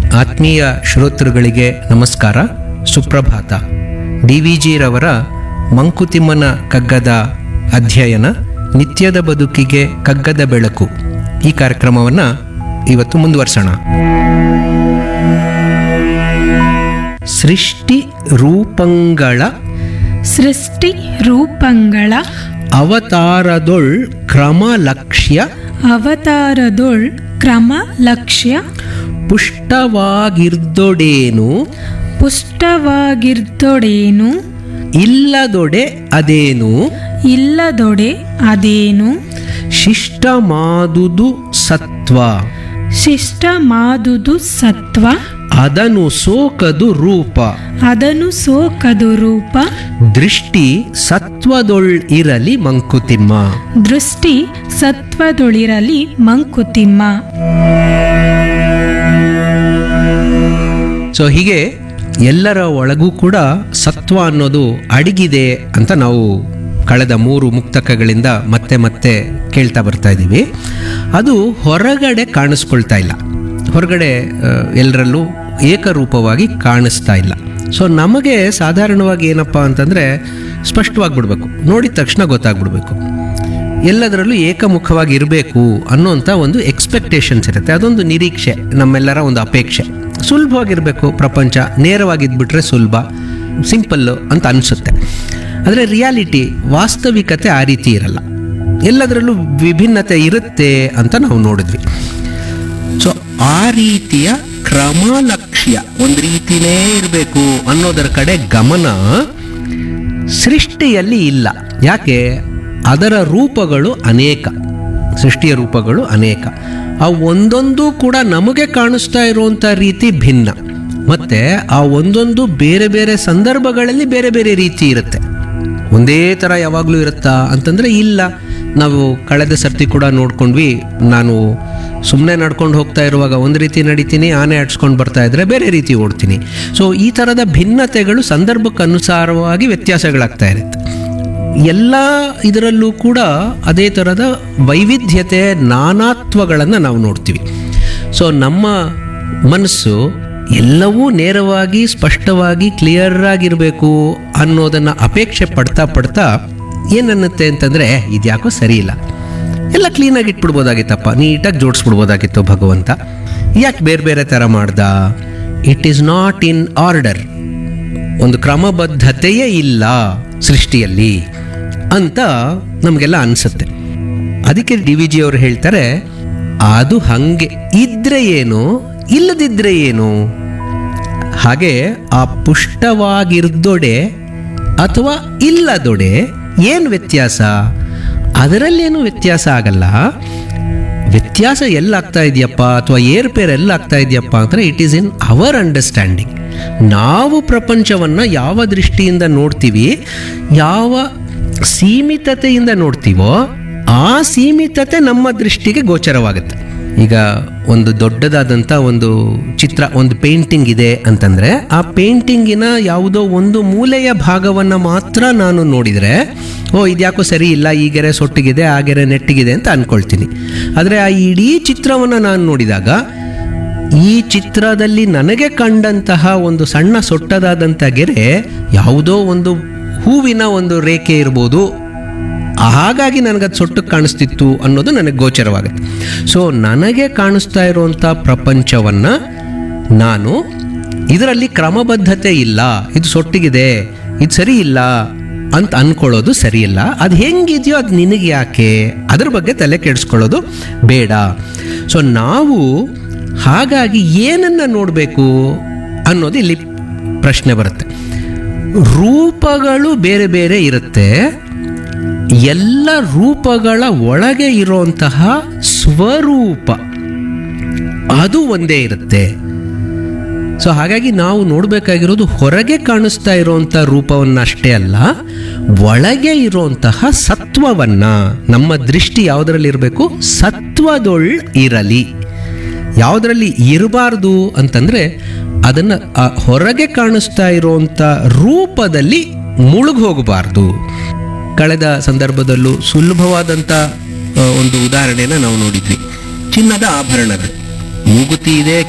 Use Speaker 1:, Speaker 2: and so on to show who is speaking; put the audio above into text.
Speaker 1: ಆತ್ಮೀಯ ಶ್ರೋತೃಗಳಿಗೆ ನಮಸ್ಕಾರ ಸುಪ್ರಭಾತ ಡಿ ವಿ ಜಿರವರ ಮಂಕುತಿಮ್ಮನ ಕಗ್ಗದ ಅಧ್ಯಯನ ನಿತ್ಯದ ಬದುಕಿಗೆ ಕಗ್ಗದ ಬೆಳಕು ಈ ಕಾರ್ಯಕ್ರಮವನ್ನು ಇವತ್ತು ಮುಂದುವರ್ಸೋಣ ಸೃಷ್ಟಿ ರೂಪಂಗಳ
Speaker 2: ಸೃಷ್ಟಿ ರೂಪಂಗಳ
Speaker 1: ಅವತಾರದೊಳ್ ಕ್ರಮ ಲಕ್ಷ್ಯ
Speaker 2: ಅವತಾರದೊಳ್ ಕ್ರಮ ಲಕ್ಷ್ಯ
Speaker 1: ಪುಷ್ಟವಾಗಿರ್ದೊಡೇನು
Speaker 2: ಪುಷ್ಟವಾಗಿರ್ದೊಡೇನು
Speaker 1: ಇಲ್ಲದೊಡೆ ಅದೇನು
Speaker 2: ಇಲ್ಲದೊಡೆ ಅದೇನು
Speaker 1: ಶಿಷ್ಟ ಮಾದುದು ಸತ್ವ
Speaker 2: ಶಿಷ್ಟ ಮಾದುದು ಸತ್ವ
Speaker 1: ಅದನು ಸೋಕದು ರೂಪ
Speaker 2: ಅದನು ಸೋಕದು ರೂಪ
Speaker 1: ದೃಷ್ಟಿ ಸತ್ವದೊಳ್ ಇರಲಿ ಮಂಕುತಿಮ್ಮ
Speaker 2: ದೃಷ್ಟಿ ಸತ್ವದೊಳಿರಲಿ ಮಂಕುತಿಮ್ಮ
Speaker 1: ಸೊ ಹೀಗೆ ಎಲ್ಲರ ಒಳಗೂ ಕೂಡ ಸತ್ವ ಅನ್ನೋದು ಅಡಗಿದೆ ಅಂತ ನಾವು ಕಳೆದ ಮೂರು ಮುಕ್ತಕಗಳಿಂದ ಮತ್ತೆ ಮತ್ತೆ ಕೇಳ್ತಾ ಬರ್ತಾ ಇದ್ದೀವಿ ಅದು ಹೊರಗಡೆ ಕಾಣಿಸ್ಕೊಳ್ತಾ ಇಲ್ಲ ಹೊರಗಡೆ ಎಲ್ಲರಲ್ಲೂ ಏಕರೂಪವಾಗಿ ಕಾಣಿಸ್ತಾ ಇಲ್ಲ ಸೊ ನಮಗೆ ಸಾಧಾರಣವಾಗಿ ಏನಪ್ಪ ಅಂತಂದರೆ ಸ್ಪಷ್ಟವಾಗಿ ಬಿಡಬೇಕು ನೋಡಿದ ತಕ್ಷಣ ಗೊತ್ತಾಗ್ಬಿಡ್ಬೇಕು ಎಲ್ಲದರಲ್ಲೂ ಏಕಮುಖವಾಗಿ ಇರಬೇಕು ಅನ್ನೋಂಥ ಒಂದು ಎಕ್ಸ್ಪೆಕ್ಟೇಷನ್ಸ್ ಇರುತ್ತೆ ಅದೊಂದು ನಿರೀಕ್ಷೆ ನಮ್ಮೆಲ್ಲರ ಒಂದು ಅಪೇಕ್ಷೆ ಸುಲಭವಾಗಿರಬೇಕು ಪ್ರಪಂಚ ನೇರವಾಗಿದ್ಬಿಟ್ರೆ ಸುಲಭ ಸಿಂಪಲ್ಲು ಅಂತ ಅನಿಸುತ್ತೆ ಆದರೆ ರಿಯಾಲಿಟಿ ವಾಸ್ತವಿಕತೆ ಆ ರೀತಿ ಇರಲ್ಲ ಎಲ್ಲದರಲ್ಲೂ ವಿಭಿನ್ನತೆ ಇರುತ್ತೆ ಅಂತ ನಾವು ನೋಡಿದ್ವಿ ಸೊ ಆ ರೀತಿಯ ಕ್ರಮ ಲಕ್ಷ್ಯ ಒಂದು ರೀತಿನೇ ಇರಬೇಕು ಅನ್ನೋದರ ಕಡೆ ಗಮನ ಸೃಷ್ಟಿಯಲ್ಲಿ ಇಲ್ಲ ಯಾಕೆ ಅದರ ರೂಪಗಳು ಅನೇಕ ಸೃಷ್ಟಿಯ ರೂಪಗಳು ಅನೇಕ ಆ ಒಂದೊಂದು ಕೂಡ ನಮಗೆ ಕಾಣಿಸ್ತಾ ಇರುವಂಥ ರೀತಿ ಭಿನ್ನ ಮತ್ತೆ ಆ ಒಂದೊಂದು ಬೇರೆ ಬೇರೆ ಸಂದರ್ಭಗಳಲ್ಲಿ ಬೇರೆ ಬೇರೆ ರೀತಿ ಇರುತ್ತೆ ಒಂದೇ ಥರ ಯಾವಾಗಲೂ ಇರುತ್ತಾ ಅಂತಂದರೆ ಇಲ್ಲ ನಾವು ಕಳೆದ ಸರ್ತಿ ಕೂಡ ನೋಡ್ಕೊಂಡ್ವಿ ನಾನು ಸುಮ್ಮನೆ ನಡ್ಕೊಂಡು ಹೋಗ್ತಾ ಇರುವಾಗ ಒಂದು ರೀತಿ ನಡಿತೀನಿ ಆನೆ ಆಡ್ಸ್ಕೊಂಡು ಬರ್ತಾ ಇದ್ರೆ ಬೇರೆ ರೀತಿ ಓಡ್ತೀನಿ ಸೊ ಈ ಥರದ ಭಿನ್ನತೆಗಳು ಸಂದರ್ಭಕ್ಕನುಸಾರವಾಗಿ ವ್ಯತ್ಯಾಸಗಳಾಗ್ತಾ ಇರುತ್ತೆ ಎಲ್ಲ ಇದರಲ್ಲೂ ಕೂಡ ಅದೇ ಥರದ ವೈವಿಧ್ಯತೆ ನಾನಾತ್ವಗಳನ್ನು ನಾವು ನೋಡ್ತೀವಿ ಸೊ ನಮ್ಮ ಮನಸ್ಸು ಎಲ್ಲವೂ ನೇರವಾಗಿ ಸ್ಪಷ್ಟವಾಗಿ ಕ್ಲಿಯರ್ ಆಗಿರಬೇಕು ಅನ್ನೋದನ್ನು ಅಪೇಕ್ಷೆ ಪಡ್ತಾ ಪಡ್ತಾ ಏನನ್ನುತ್ತೆ ಅಂತಂದರೆ ಇದ್ಯಾಕೋ ಸರಿ ಇಲ್ಲ ಎಲ್ಲ ಕ್ಲೀನಾಗಿ ಇಟ್ಬಿಡ್ಬೋದಾಗಿತ್ತಪ್ಪ ನೀಟಾಗಿ ಜೋಡಿಸ್ಬಿಡ್ಬೋದಾಗಿತ್ತು ಭಗವಂತ ಯಾಕೆ ಬೇರೆ ಬೇರೆ ಥರ ಮಾಡ್ದ it is not in order ಒಂದು ಕ್ರಮಬದ್ಧತೆಯೇ ಇಲ್ಲ ಸೃಷ್ಟಿಯಲ್ಲಿ ಅಂತ ನಮಗೆಲ್ಲ ಅನಿಸುತ್ತೆ ಅದಕ್ಕೆ ಡಿ ವಿ ಜಿ ಅವರು ಹೇಳ್ತಾರೆ ಅದು ಹಂಗೆ ಇದ್ರೆ ಏನು ಇಲ್ಲದಿದ್ರೆ ಏನು ಹಾಗೆ ಆ ಪುಷ್ಟವಾಗಿರ್ದೊಡೆ ಅಥವಾ ಇಲ್ಲದೊಡೆ ಏನು ವ್ಯತ್ಯಾಸ ಅದರಲ್ಲೇನು ವ್ಯತ್ಯಾಸ ಆಗಲ್ಲ ವ್ಯತ್ಯಾಸ ಎಲ್ಲಾಗ್ತಾ ಇದೆಯಪ್ಪ ಅಥವಾ ಏರ್ಪೇರ್ ಎಲ್ಲಾಗ್ತಾ ಇದೆಯಪ್ಪ ಅಂದರೆ it is in our understanding ನಾವು ಪ್ರಪಂಚವನ್ನು ಯಾವ ದೃಷ್ಟಿಯಿಂದ ನೋಡ್ತೀವಿ ಯಾವ ಸೀಮಿತತೆಯಿಂದ ನೋಡ್ತೀವೋ ಆ ಸೀಮಿತತೆ ನಮ್ಮ ದೃಷ್ಟಿಗೆ ಗೋಚರವಾಗುತ್ತೆ ಈಗ ಒಂದು ದೊಡ್ಡದಾದಂಥ ಒಂದು ಚಿತ್ರ ಒಂದು ಪೇಂಟಿಂಗ್ ಇದೆ ಅಂತಂದರೆ ಆ ಪೇಂಟಿಂಗಿನ ಯಾವುದೋ ಒಂದು ಮೂಲೆಯ ಭಾಗವನ್ನು ಮಾತ್ರ ನಾನು ನೋಡಿದರೆ ಓ ಇದ್ಯಾಕೋ ಸರಿ ಇಲ್ಲ ಈ ಗೆರೆ ಸೊಟ್ಟಿಗಿದೆ ಆ ಗೆರೆ ನೆಟ್ಟಿಗಿದೆ ಅಂತ ಅಂದ್ಕೊಳ್ತೀನಿ ಆದರೆ ಆ ಇಡೀ ಚಿತ್ರವನ್ನು ನಾನು ನೋಡಿದಾಗ ಈ ಚಿತ್ರದಲ್ಲಿ ನನಗೆ ಕಂಡಂತಹ ಒಂದು ಸಣ್ಣ ಸೊಟ್ಟದಾದಂಥ ಗೆರೆ ಯಾವುದೋ ಒಂದು ಹೂವಿನ ಒಂದು ರೇಖೆ ಇರ್ಬೋದು ಹಾಗಾಗಿ ನನಗದು ಸೊಟ್ಟಕ್ಕೆ ಕಾಣಿಸ್ತಿತ್ತು ಅನ್ನೋದು ನನಗೆ ಗೋಚರವಾಗುತ್ತೆ ಸೊ ನನಗೆ ಕಾಣಿಸ್ತಾ ಇರುವಂಥ ಪ್ರಪಂಚವನ್ನು ನಾನು ಇದರಲ್ಲಿ ಕ್ರಮಬದ್ಧತೆ ಇಲ್ಲ ಇದು ಸೊಟ್ಟಿಗಿದೆ ಇದು ಸರಿ ಇಲ್ಲ ಅಂತ ಅನ್ಕೊಳ್ಳೋದು ಸರಿಯಿಲ್ಲ ಅದು ಹೆಂಗಿದೆಯೋ ಅದು ನಿನಗೆ ಯಾಕೆ ಅದ್ರ ಬಗ್ಗೆ ತಲೆ ಕೆಡಿಸ್ಕೊಳ್ಳೋದು ಬೇಡ ಸೊ ನಾವು ಹಾಗಾಗಿ ಏನನ್ನು ನೋಡಬೇಕು ಅನ್ನೋದು ಇಲ್ಲಿ ಪ್ರಶ್ನೆ ಬರುತ್ತೆ ರೂಪಗಳು ಬೇರೆ ಬೇರೆ ಇರುತ್ತೆ ಎಲ್ಲ ರೂಪಗಳ ಒಳಗೆ ಇರುವಂತಹ ಸ್ವರೂಪ ಅದು ಒಂದೇ ಇರುತ್ತೆ ಸೊ ಹಾಗಾಗಿ ನಾವು ನೋಡಬೇಕಾಗಿರೋದು ಹೊರಗೆ ಕಾಣಿಸ್ತಾ ಇರುವಂಥ ರೂಪವನ್ನಷ್ಟೇ ಅಲ್ಲ ಒಳಗೆ ಇರುವಂತಹ ಸತ್ವವನ್ನ ನಮ್ಮ ದೃಷ್ಟಿ ಯಾವುದರಲ್ಲಿ ಇರಬೇಕು ಸತ್ವದೊಳ್ ಇರಲಿ ಯಾವುದರಲ್ಲಿ ಇರಬಾರ್ದು ಅಂತಂದ್ರೆ ಅದನ್ನು ಆ ಹೊರಗೆ ಕಾಣಿಸ್ತಾ ಇರುವಂಥ ರೂಪದಲ್ಲಿ ಮುಳುಗಿ ಹೋಗಬಾರ್ದು ಕಳೆದ ಸಂದರ್ಭದಲ್ಲೂ ಸುಲಭವಾದಂಥ ಆ, ಒಂದು ಉದಾಹರಣೆನ ನಾವು ನೋಡಿದ್ವಿ ಚಿನ್ನದ ಆಭರಣಗಳು ಮೂಗುತಿ ಇದೆ